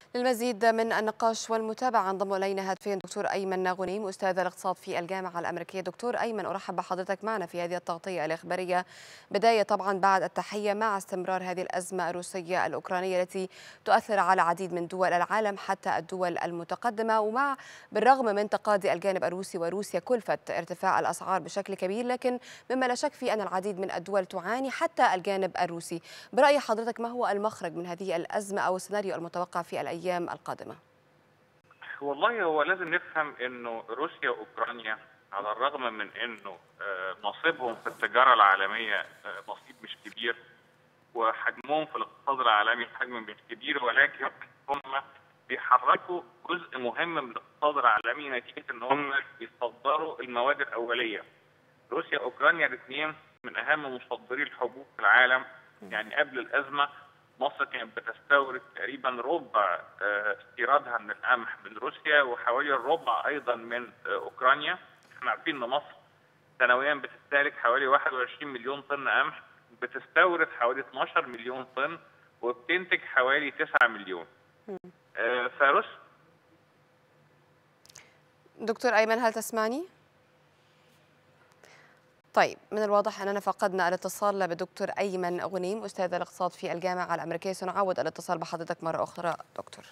للمزيد من النقاش والمتابعة انضم إلينا هاتفيا دكتور أيمن غنيم أستاذ الاقتصاد في الجامعة الأمريكية دكتور أيمن أرحب بحضرتك معنا في هذه التغطية الإخبارية بداية طبعا بعد التحية مع استمرار هذه الأزمة الروسية الأوكرانية التي تؤثر على عديد من دول العالم حتى الدول المتقدمة ومع بالرغم من تقاضي الجانب الروسي وروسيا كلفة ارتفاع الأسعار بشكل كبير لكن مما لا شك في أن العديد من الدول تعاني حتى الجانب الروسي برأي حضرتك ما هو المخرج من هذه الأزمة أو السيناريو المتوقع في الأيام الايام القادمه؟ والله هو لازم نفهم انه روسيا واوكرانيا على الرغم من انه نصيبهم في التجاره العالميه نصيب مش كبير وحجمهم في الاقتصاد العالمي حجم مش كبير ولكن هم بيحركوا جزء مهم من الاقتصاد العالمي نتيجه ان هم بيصدروا المواد الاوليه. روسيا واوكرانيا الاثنين من اهم مصدري الحبوب في العالم يعني قبل الازمه مصر كانت بتستورد تقريبا ربع استيرادها من القمح من روسيا وحوالي الربع ايضا من اوكرانيا احنا عارفين ان مصر سنويا بتستهلك حوالي 21 مليون طن قمح بتستورد حوالي 12 مليون طن وبتنتج حوالي 9 مليون فروس دكتور ايمن هل تسمعني؟ طيب من الواضح أننا فقدنا الاتصال بدكتور أيمن غنيم أستاذ الاقتصاد في الجامعة الأمريكية سنعود الاتصال بحضرتك مرة أخرى دكتور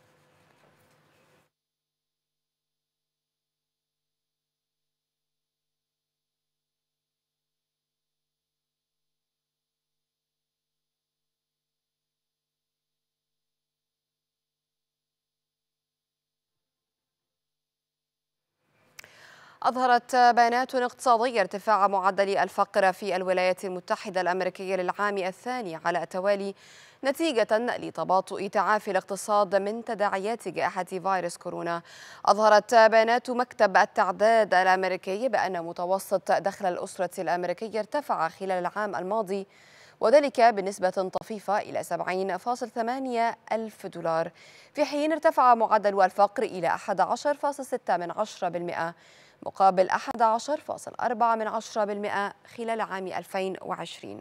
أظهرت بيانات اقتصادية ارتفاع معدل الفقر في الولايات المتحدة الأمريكية للعام الثاني على التوالي نتيجة لتباطؤ تعافي الاقتصاد من تداعيات جائحة فيروس كورونا أظهرت بيانات مكتب التعداد الأمريكي بأن متوسط دخل الأسرة الأمريكية ارتفع خلال العام الماضي وذلك بنسبة طفيفة إلى 70.8 ألف دولار في حين ارتفع معدل الفقر إلى 11.6% مقابل 11.4% خلال عام 2020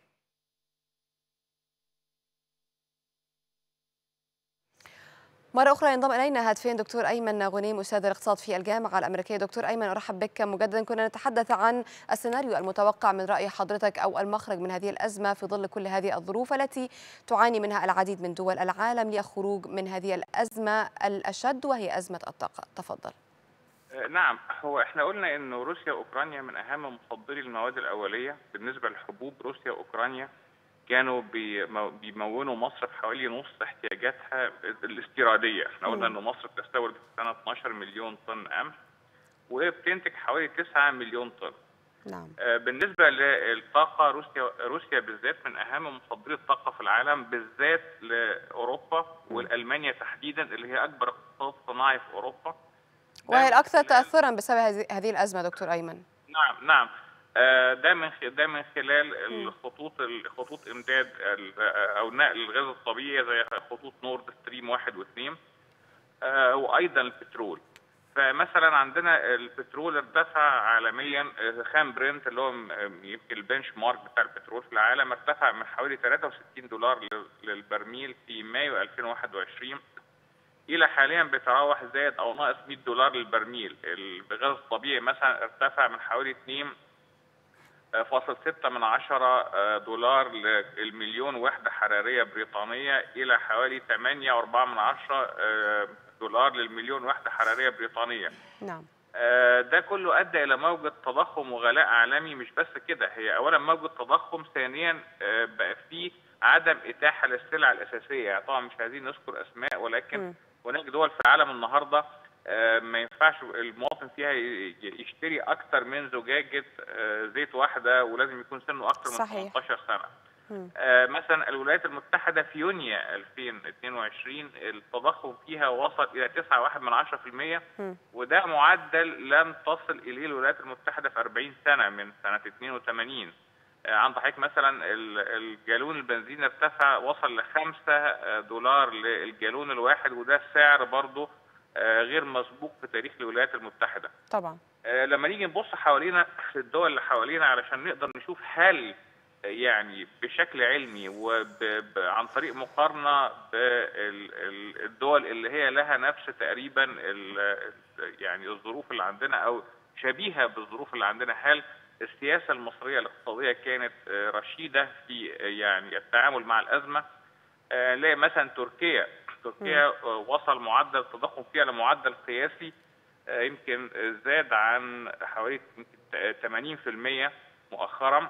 مرة أخرى ينضم إلينا هاتفيا دكتور أيمن غنيم أستاذ الاقتصاد في الجامعة الأمريكية دكتور أيمن أرحب بك مجددا كنا نتحدث عن السيناريو المتوقع من رأي حضرتك أو المخرج من هذه الأزمة في ظل كل هذه الظروف التي تعاني منها العديد من دول العالم للخروج من هذه الأزمة الأشد وهي أزمة الطاقة تفضل نعم هو احنا قلنا انه روسيا واوكرانيا من اهم مصدري المواد الاوليه بالنسبه للحبوب روسيا واوكرانيا كانوا بيمونوا مصر بحوالي نص احتياجاتها الاستيراديه، احنا قلنا ان مصر بتستورد في السنه 12 مليون طن قمح وبتنتج حوالي 9 مليون طن. نعم. بالنسبه للطاقه روسيا روسيا بالذات من اهم مصدري الطاقه في العالم بالذات لاوروبا والالمانيا تحديدا اللي هي اكبر اقتصاد صناعي في اوروبا. وهي الأكثر تأثرا بسبب هذه الأزمة دكتور أيمن نعم نعم ده من ده من خلال الخطوط خطوط امداد او نقل الغاز الطبيعي زي خطوط نورد ستريم واحد واثنين وايضا البترول فمثلا عندنا البترول ارتفع عالميا خام برنت اللي هو يمكن البنش مارك بتاع البترول في العالم ارتفع من حوالي 63 دولار للبرميل في مايو 2021 الى حاليا بيتراوح زائد او ناقص 100 دولار للبرميل الغاز الطبيعي مثلا ارتفع من حوالي 2 فاصل ستة من عشرة دولار للمليون وحدة حرارية بريطانية إلى حوالي ثمانية وأربعة من عشرة دولار للمليون وحدة حرارية بريطانية نعم ده كله أدى إلى موجة تضخم وغلاء عالمي مش بس كده هي أولا موجة تضخم ثانيا بقى في عدم إتاحة للسلع الأساسية يعني طبعا مش عايزين نذكر أسماء ولكن م. هناك دول في العالم النهارده ما ينفعش المواطن فيها يشتري اكتر من زجاجه زيت واحده ولازم يكون سنه اكتر من صحيح. 18 سنه. مثلا الولايات المتحده في يونيو 2022 التضخم فيها وصل الى 9.1% وده معدل لم تصل اليه الولايات المتحده في 40 سنه من سنه 82 عند حضرتك مثلا الجالون البنزين ارتفع وصل ل 5 دولار للجالون الواحد وده سعر برضه غير مسبوق في تاريخ الولايات المتحده. طبعا. لما نيجي نبص حوالينا في الدول اللي حوالينا علشان نقدر نشوف هل يعني بشكل علمي وعن طريق مقارنه بالدول اللي هي لها نفس تقريبا يعني الظروف اللي عندنا او شبيهه بالظروف اللي عندنا هل السياسه المصريه الاقتصاديه كانت رشيده في يعني التعامل مع الازمه نلاقي مثلا تركيا تركيا وصل معدل التضخم فيها لمعدل قياسي يمكن زاد عن حوالي 80% مؤخرا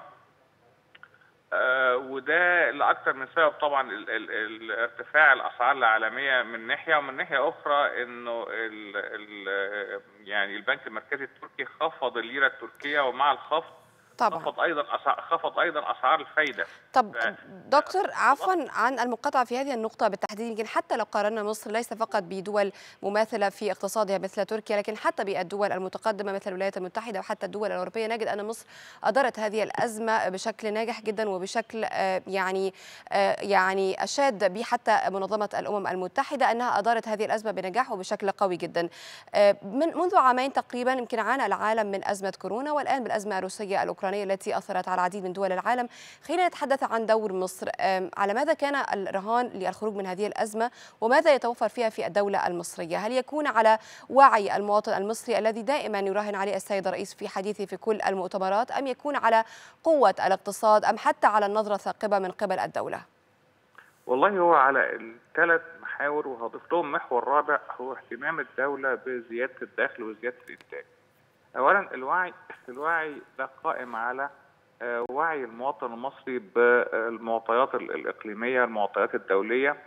وده لاكثر من سبب طبعا ال ال ال ارتفاع الاسعار العالميه من ناحيه ومن ناحيه اخرى انه ال ال يعني البنك المركزي التركي خفض الليره التركيه ومع الخفض طبعا خفض ايضا أسعار خفض ايضا اسعار الفايده طب دكتور عفوا عن المقاطعه في هذه النقطه بالتحديد يمكن حتى لو قارنا مصر ليس فقط بدول مماثله في اقتصادها مثل تركيا لكن حتى بالدول المتقدمه مثل الولايات المتحده وحتى الدول الاوروبيه نجد ان مصر ادارت هذه الازمه بشكل ناجح جدا وبشكل يعني يعني اشاد به حتى منظمه الامم المتحده انها ادارت هذه الازمه بنجاح وبشكل قوي جدا من منذ عامين تقريبا يمكن عانى العالم من ازمه كورونا والان بالازمه الروسيه الاوكرانيه التي اثرت على العديد من دول العالم خلينا نتحدث عن دور مصر على ماذا كان الرهان للخروج من هذه الازمه وماذا يتوفر فيها في الدوله المصريه هل يكون على وعي المواطن المصري الذي دائما يراهن عليه السيد الرئيس في حديثه في كل المؤتمرات ام يكون على قوه الاقتصاد ام حتى على النظره الثاقبه من قبل الدوله والله هو على الثلاث محاور وهضيف لهم محور رابع هو اهتمام الدوله بزياده الدخل وزياده الانتاج اولا الوعي الوعي ده قائم على وعي المواطن المصري بالمعطيات الاقليميه المعطيات الدوليه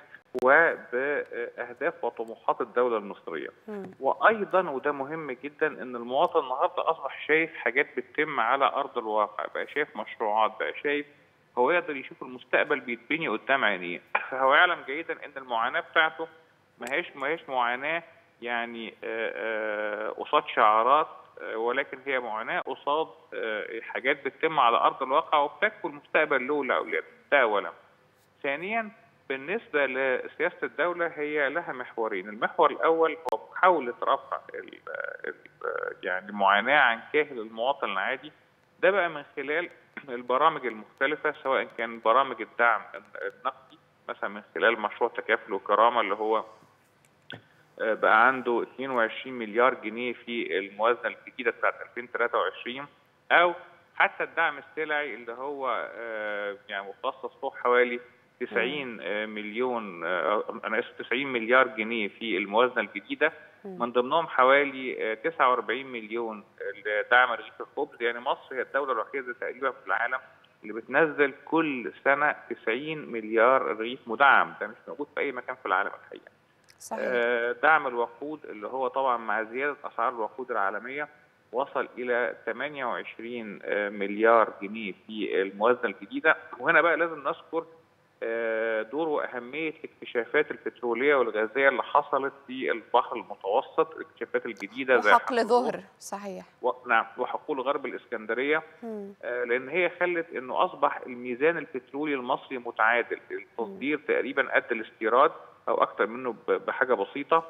وباهداف وطموحات الدوله المصريه م. وايضا وده مهم جدا ان المواطن النهارده اصبح شايف حاجات بتتم على ارض الواقع بقى شايف مشروعات بقى شايف هو يقدر يشوف المستقبل بيتبني قدام عينيه فهو يعلم جيدا ان المعاناه بتاعته ما هيش ما هيش معاناه يعني قصاد شعارات ولكن هي معاناه قصاد حاجات بتتم على ارض الواقع وبتكفل المستقبل له لاولاده ده اولا. ثانيا بالنسبه لسياسه الدوله هي لها محورين، المحور الاول هو محاوله رفع ال ال يعني المعاناه عن كاهل المواطن العادي ده بقى من خلال البرامج المختلفه سواء كان برامج الدعم النقدي مثلا من خلال مشروع تكافل وكرامه اللي هو بقى عنده 22 مليار جنيه في الموازنه الجديده بتاعت 2023 او حتى الدعم السلعي اللي هو يعني مخصص له حوالي 90 مليون انا اسف 90 مليار جنيه في الموازنه الجديده من ضمنهم حوالي 49 مليون لدعم رغيف الخبز يعني مصر هي الدوله الوحيده تقريبا في العالم اللي بتنزل كل سنه 90 مليار رغيف مدعم ده مش موجود في اي مكان في العالم الحقيقه صحيح. دعم الوقود اللي هو طبعا مع زياده اسعار الوقود العالميه وصل الى 28 مليار جنيه في الموازنه الجديده وهنا بقى لازم نذكر دور واهميه الاكتشافات البتروليه والغازيه اللي حصلت في البحر المتوسط الاكتشافات الجديده زي وحقل ظهر صحيح و... نعم وحقول غرب الاسكندريه آه لان هي خلت انه اصبح الميزان البترولي المصري متعادل التصدير تقريبا قد الاستيراد او اكتر منه بحاجه بسيطه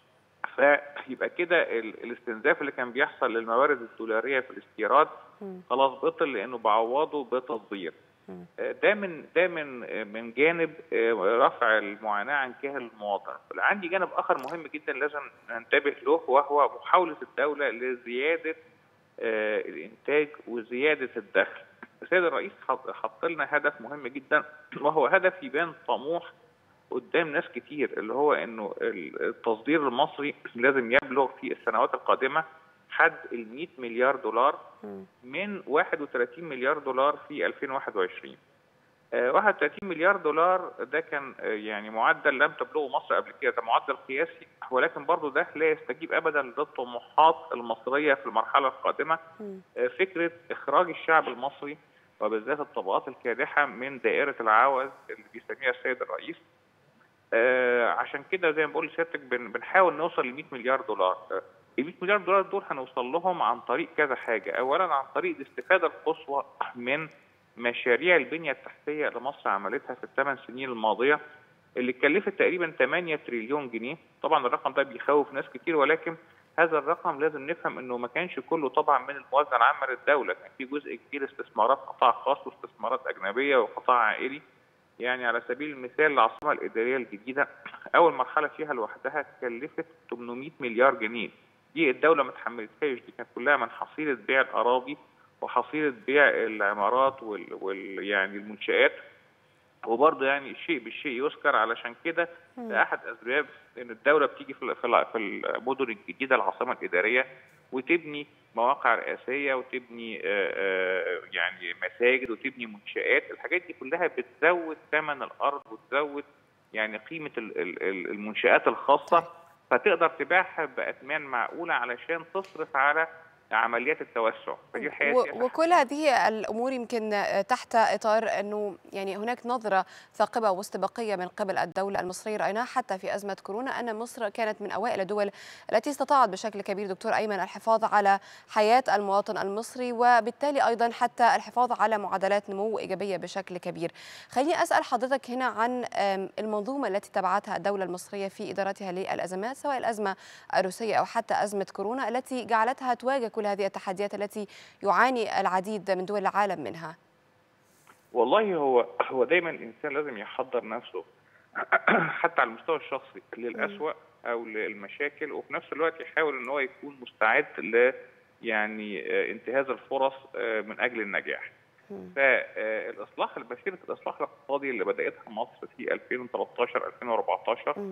فيبقى كده الاستنزاف اللي كان بيحصل للموارد الدولاريه في الاستيراد خلاص بطل لانه بعوضه بتصدير ده من ده من من جانب رفع المعاناه عن كاهل المواطن عندي جانب اخر مهم جدا لازم ننتبه له وهو محاوله الدوله لزياده الانتاج وزياده الدخل السيد الرئيس حط لنا هدف مهم جدا وهو هدف يبان طموح قدام ناس كتير اللي هو انه التصدير المصري لازم يبلغ في السنوات القادمه حد ال 100 مليار دولار من 31 مليار دولار في 2021 آه 31 مليار دولار ده كان آه يعني معدل لم تبلغه مصر قبل كده ده معدل قياسي ولكن برضه ده لا يستجيب ابدا للطموحات المصريه في المرحله القادمه آه فكره اخراج الشعب المصري وبالذات الطبقات الكادحه من دائره العوز اللي بيسميها السيد الرئيس آه عشان كده زي ما بقول لسيادتك بن بنحاول نوصل ل 100 مليار دولار آه ال 100 مليار دولار دول هنوصل لهم عن طريق كذا حاجه، اولا عن طريق الاستفاده القصوى من مشاريع البنيه التحتيه اللي مصر عملتها في الثمان سنين الماضيه اللي اتكلفت تقريبا 8 تريليون جنيه، طبعا الرقم ده بيخوف ناس كتير ولكن هذا الرقم لازم نفهم انه ما كانش كله طبعا من الموازنه العامه للدوله كان في جزء كبير استثمارات قطاع خاص واستثمارات اجنبيه وقطاع عائلي يعني على سبيل المثال العاصمه الاداريه الجديده اول مرحله فيها لوحدها كلفت 800 مليار جنيه دي الدوله ما تحملتهاش دي كانت كلها من حصيله بيع الاراضي وحصيله بيع العمارات وال, وال يعني المنشات وبرضه يعني الشيء بالشيء يذكر علشان كده ده احد اسباب ان الدوله بتيجي في في المدن الجديده العاصمه الاداريه وتبني مواقع رئاسيه وتبني يعني مساجد وتبني منشات الحاجات دي كلها بتزود ثمن الارض وتزود يعني قيمه المنشات الخاصه فتقدر تبيعها باثمان معقوله علشان تصرف على عمليات التوسع فدي الحقيقه وكل هذه الامور يمكن تحت اطار انه يعني هناك نظره ثاقبه واستباقيه من قبل الدوله المصريه رايناها حتى في ازمه كورونا ان مصر كانت من اوائل الدول التي استطاعت بشكل كبير دكتور ايمن الحفاظ على حياه المواطن المصري وبالتالي ايضا حتى الحفاظ على معدلات نمو ايجابيه بشكل كبير. خليني اسال حضرتك هنا عن المنظومه التي تبعتها الدوله المصريه في ادارتها للازمات سواء الازمه الروسيه او حتى ازمه كورونا التي جعلتها تواجه كل هذه التحديات التي يعاني العديد من دول العالم منها؟ والله هو هو دايما الانسان لازم يحضر نفسه حتى على المستوى الشخصي للأسوأ او للمشاكل وفي نفس الوقت يحاول ان هو يكون مستعد ل يعني انتهاز الفرص من اجل النجاح. فالاصلاح مسيره الاصلاح الاقتصادي اللي بداتها مصر في 2013 2014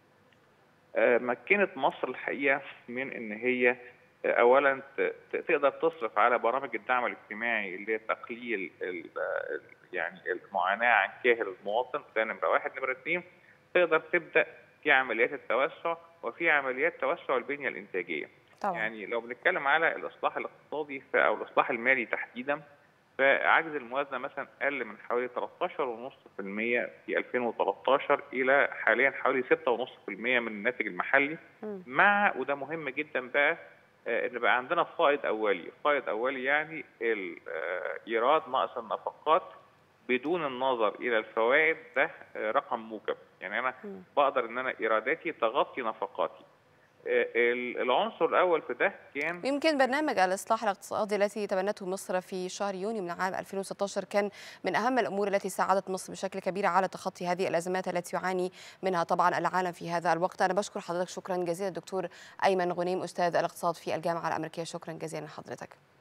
مكنت مصر الحقيقه من ان هي اولا تقدر تصرف على برامج الدعم الاجتماعي اللي هي تقليل يعني المعاناه عن كاهل المواطن ده نمره واحد نمره اثنين تقدر تبدا في عمليات التوسع وفي عمليات توسع البنيه الانتاجيه. طبعا. يعني لو بنتكلم على الاصلاح الاقتصادي او الاصلاح المالي تحديدا فعجز الموازنه مثلا قل من حوالي 13.5% في 2013 الى حاليا حوالي 6.5% من الناتج المحلي م. مع وده مهم جدا بقى ان بقى عندنا فائض اولي، فائض اولي يعني الايراد ناقص النفقات بدون النظر الى الفوائد ده رقم موجب، يعني انا بقدر ان انا ايراداتي تغطي نفقاتي. العنصر الاول في ده كان يمكن برنامج الاصلاح الاقتصادي التي تبنته مصر في شهر يونيو من عام 2016 كان من اهم الامور التي ساعدت مصر بشكل كبير على تخطي هذه الازمات التي يعاني منها طبعا العالم في هذا الوقت انا بشكر حضرتك شكرا جزيلا دكتور ايمن غنيم استاذ الاقتصاد في الجامعه الامريكيه شكرا جزيلا لحضرتك